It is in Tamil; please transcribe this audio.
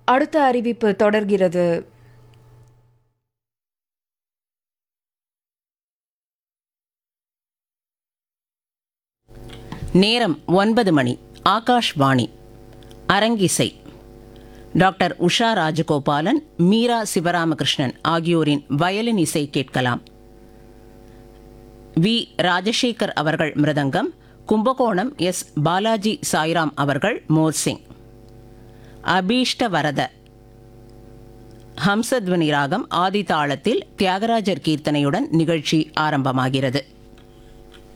அடுத்த அறிவிப்பு தொடர்கிறது நேரம் ஒன்பது மணி ஆகாஷ்வாணி அரங்கிசை டாக்டர் உஷா ராஜகோபாலன் மீரா சிவராமகிருஷ்ணன் ஆகியோரின் வயலின் இசை கேட்கலாம் வி ராஜசேகர் அவர்கள் மிருதங்கம் கும்பகோணம் எஸ் பாலாஜி சாய்ராம் அவர்கள் மோர்சிங் அபீஷ்ட வரத ஹம்சத்வனி ராகம் ஆதி தாளத்தில் தியாகராஜர் கீர்த்தனையுடன் நிகழ்ச்சி ஆரம்பமாகிறது